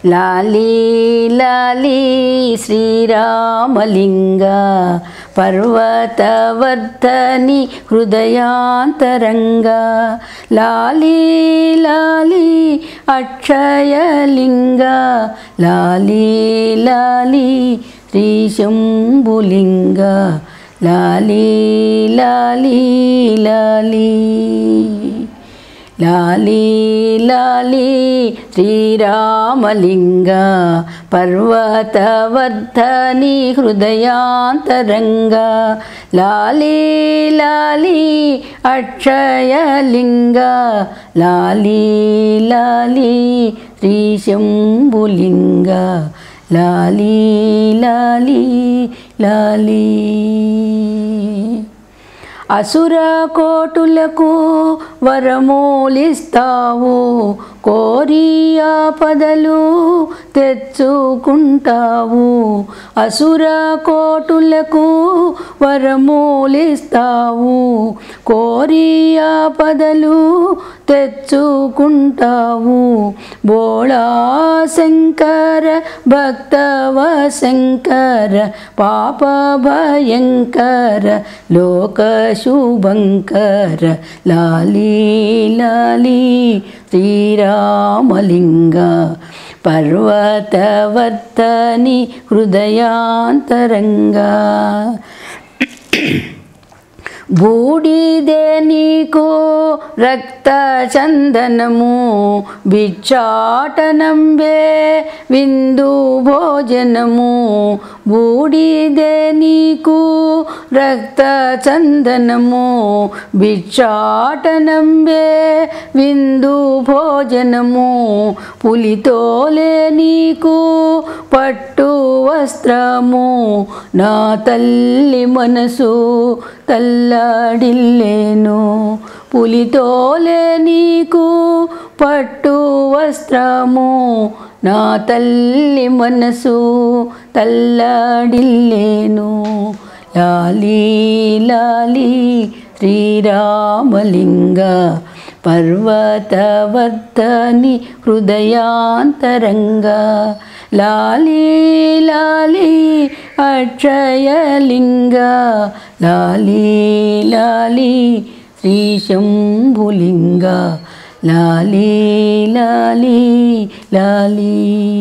లాలీ లాలీ శ్రీరామలింగ పర్వతవర్ధని హృదయాంతరంగ లాలీ లాలీ అక్షయలింగ లాలీ లాలీ శ్రీశంభులింగ లాలీ లాలీ లాలీ లాలీ లాలీ శ్రీరామలింగ పర్వతవర్ధని హృదయాంతరంగ లాలీ లాలీ అక్షయలింగ లాలీ లాలీ శ్రీశంభులింగ లాలీ లాలీ లాలీ అసుర కోటులకు వరమూలిస్తావు కోరి ఆపదలు తెచ్చుకుంటావు అసుర కోటులకు వరమూలిస్తావు కోరి ఆపదలు తెచ్చుకుంటావు బోళా శంకర భక్తవ శంకర పాప భయంకర లోక శుభంకర లాలీ లాలీ శ్రీరామలింగ పర్వతవర్ధని హృదయాంతరంగా బూడిదే నీకు రక్త చందనము భిక్షాటనంబే విందు భోజనము బూడిదే నీకు రక్త చందనము భిక్షాటనంబే విందు భోజనము పులితోలే నీకు పట్టు వస్త్రము నా తల్లి మనసు తల్లడిల్లేను పులితోలే నీకు పట్టు వస్త్రము నా తల్లి మనసు తల్లడిల్లేను లాలీ లాలీ శ్రీరామలింగ పర్వతవర్ధని హృదయాంతరంగా లాలీ లాలీ అక్షయలింగ లాలీ లాలీ శ్రీశంభులింగ లాలీ లాలీ లాలీ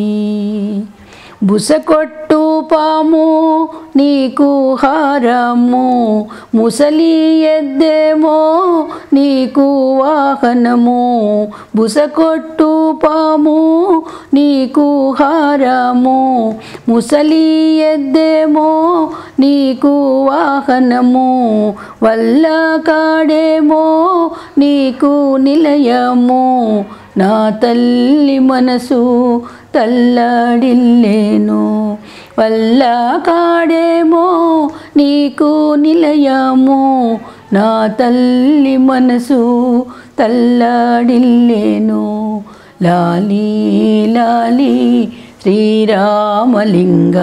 బుసకొట్టు పాము నీకు హారము ముసలి ఎద్దేమో నీకు వాహనము బుసకొట్టు పాము నీకు హారము ముసలి ఎద్దేమో నీకు వాహనము వల్ల కాడేమో నీకు నిలయము నా తల్లి మనసు తల్లడిల్లేను వల్ల కాడేమో నీకు నిలయము నా తల్లి మనసు తల్లడిల్లేను లాలీ లాలీ శ్రీరామలింగ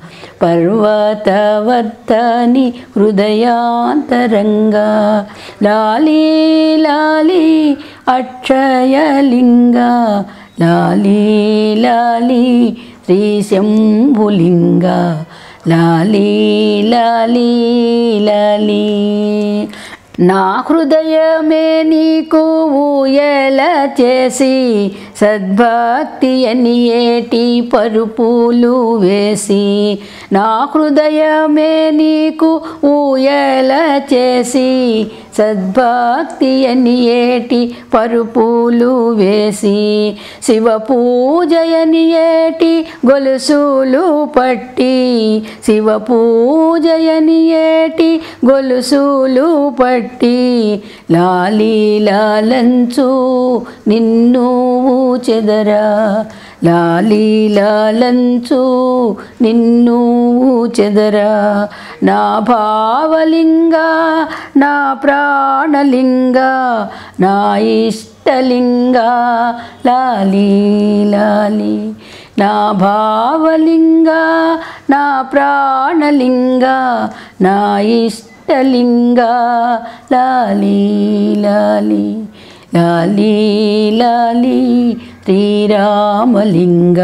పర్వతవర్ధని హృదయాంతరంగా లాలీ లాలీ అక్షయలింగ లాలీ లాలీ శ్రీశంభులింగ లాలీ లాలీ లాలీ నా హృదయమే నీకు ఊయల చేసి సద్భక్తి అని ఏటి పరుపులు వేసి నా హృదయమే నీకు ఊయల చేసి సద్భక్తి అని ఏటి పరుపులు వేసి శివ పూజయని ఏటి గొలుసులు పట్టి శివ పూజయని ఏటి గొలుసులు పట్టి లాలీ లాలంచు నిన్ను చెదరా లాలీ లాలంచు నిన్ను చెదరా నా భావలింగ నా ప్రాణలింగ నా ఇష్టలింగ లాలీ లాలీ నా భావలింగ నా ప్రాణలింగ నా ఇష్టలింగ లాలీ లాలీ లాలీ లాలీ శ్రీరామలింగ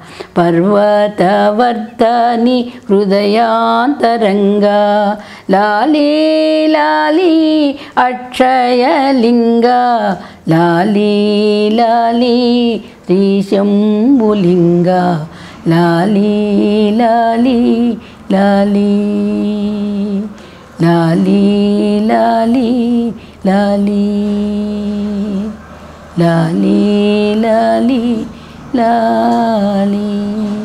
పర్వతవర్తని హృదయాంతరంగా లాలీ లాలీ అక్షయలింగ లాలీ లాలీ శ్రీశంభులింగ లాలీ లాలీ లాలీ లాలీ లాలీ లాలీ లాలీ లాలీ లాలీ